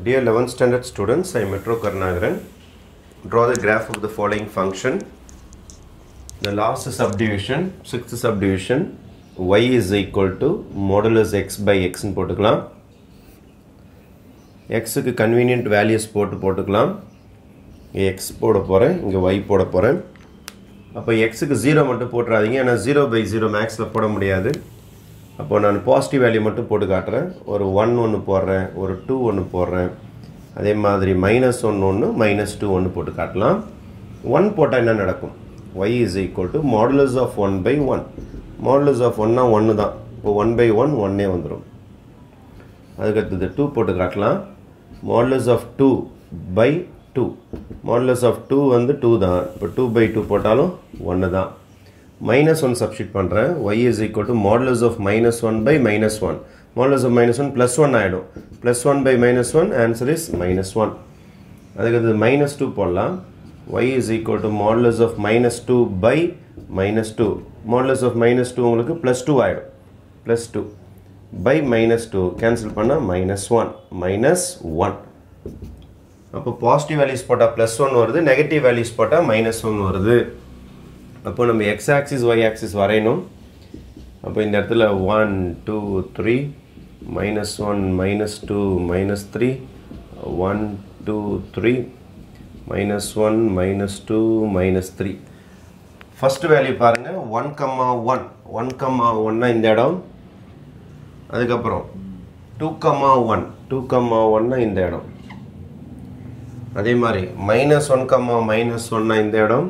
Dear 11th standard students, I am Metro Karnagaran. Draw the graph of the following function. The last subdivision, sixth subdivision, y is equal to modulus x by x ன்னு போட்டுக்கலாம் எக்ஸுக்கு convenient values போட்டு போட்டுக்கலாம் இங்கே X போட போகிறேன் இங்கே Y போட போகிறேன் அப்போ எக்ஸுக்கு ஜீரோ மட்டும் போட்டுறாதீங்க ஏன்னா ஜீரோ பை ஜீரோ மேக்ஸில் போட முடியாது அப்போ நான் பாசிட்டிவ் வேல்யூ மட்டும் போட்டு காட்டுறேன் ஒரு ஒன் ஒன்று போடுறேன் ஒரு டூ ஒன்று போடுறேன் அதே மாதிரி மைனஸ் ஒன்று ஒன்று மைனஸ் டூ ஒன்று போட்டு காட்டலாம் ஒன் போட்டால் என்ன நடக்கும் y is equal to modulus of one by one modulus of ஒன்னா ஒன்று தான் இப்போ ஒன் பை ஒன் ஒன்னே வந்துடும் அதுக்கடுத்தது டூ போட்டு காட்டலாம் modulus of two by two modulus of two வந்து டூ தான் இப்போ டூ பை டூ போட்டாலும் ஒன்று தான் மைனஸ் ஒன் சப்ஸ்டிட் பண்ணுறேன் y is equal to modulus of minus one by minus one modulus of minus one plus one ஆகிடும் plus one by minus one answer is minus one அதுக்கடுத்தது minus two போடலாம் y is equal to modulus of minus two by minus two modulus of minus two உங்களுக்கு plus two ஆகிடும் plus two by minus two cancel பண்ணால் minus one minus one அப்போ positive values போட்டால் plus one வருது negative values போட்டால் minus one வருது அப்போ நம்ம எக்ஸ் ஆக்சிஸ் ஒய் ஆக்சிஸ் வரையணும் அப்போ இந்த இடத்துல one two three minus one minus two minus three one two three minus one minus two minus three first value பாருங்கள் one comma one one comma ஒன்னா இந்த இடம் அதுக்கப்புறம் two comma one two comma ஒன்னா இந்த இடம் அதே மாதிரி மைனஸ் ஒன் கம்மா மைனஸ் ஒன்னா இந்த இடம்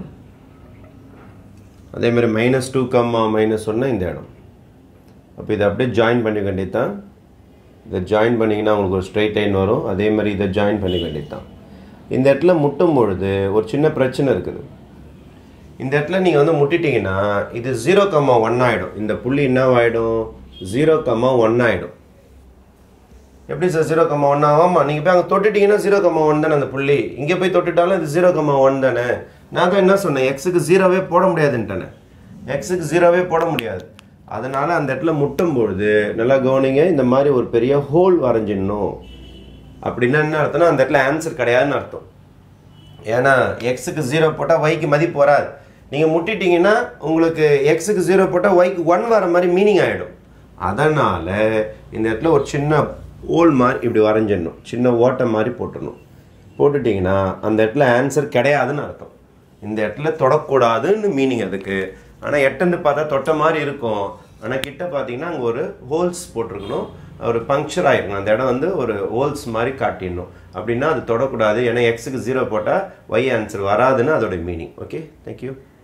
அதே மாதிரி மைனஸ் டூ கம்மா மைனஸ் ஒன்னா இந்த இடம் அப்போ இதை அப்படியே ஜாயின் பண்ணி வேண்டியதான் இதை ஜாயின் பண்ணிங்கன்னா உங்களுக்கு ஒரு ஸ்ட்ரைட் லைன் வரும் அதே மாதிரி இதை ஜாயின் பண்ணி வேண்டியதான் இந்த இடத்துல முட்டும் பொழுது ஒரு சின்ன பிரச்சனை இருக்குது இந்த இடத்துல நீங்கள் வந்து முட்டிட்டீங்கன்னா இது ஜீரோ கம்மா ஒன் ஆகிடும் இந்த புள்ளி என்ன ஆகிடும் ஜீரோ கம்மா ஒன் ஆகிடும் எப்படி சார் ஜீரோ கம்மா ஒன் ஆமாம் நீங்கள் போய் அங்கே தொட்டுட்டீங்கன்னா ஜீரோ கம்மா ஒன் தானே அந்த புள்ளி இங்கே போய் தொட்டுட்டாலும் இது ஜீரோ கம்மா ஒன் தானே நான் தான் என்ன சொன்னேன் எக்ஸுக்கு ஜீரோவே போட முடியாதுன்ட்டேனே எக்ஸுக்கு ஜீரோவே போட முடியாது அதனால் அந்த இடத்துல முட்டும் பொழுது நல்லா கவனிங்க இந்த மாதிரி ஒரு பெரிய ஹோல் வரைஞ்சிடணும் அப்படின்னா என்ன அர்த்தம்னா அந்த இடத்துல ஆன்சர் கிடையாதுன்னு அர்த்தம் ஏன்னா எக்ஸுக்கு ஜீரோ போட்டால் ஒய்க்கு மதிப்பு வராது நீங்கள் முட்டிட்டீங்கன்னா உங்களுக்கு எக்ஸுக்கு ஜீரோ போட்டால் ஒய்க்கு ஒன் வர மாதிரி மீனிங் ஆகிடும் அதனால் இந்த இடத்துல ஒரு சின்ன ஓல் மாதிரி இப்படி வரைஞ்சிடணும் சின்ன ஓட்டை மாதிரி போட்டுடணும் போட்டுட்டிங்கன்னா அந்த இடத்துல ஆன்சர் கிடையாதுன்னு அர்த்தம் இந்த இடத்துல தொடக்கூடாதுன்னு மீனிங் அதுக்கு ஆனால் எட்டந்து பார்த்தா தொட்ட மாதிரி இருக்கும் ஆனால் கிட்ட பார்த்தீங்கன்னா அங்கே ஒரு ஹோல்ஸ் போட்டிருக்கணும் ஒரு பங்க்சர் ஆகிருக்கணும் அந்த இடம் வந்து ஒரு ஹோல்ஸ் மாதிரி காட்டிடணும் அப்படின்னா அது தொடக்கூடாது ஏன்னா எக்ஸுக்கு ஜீரோ போட்டால் ஒய் ஆன்சர் வராதுன்னு அதோட மீனிங் ஓகே தேங்க்யூ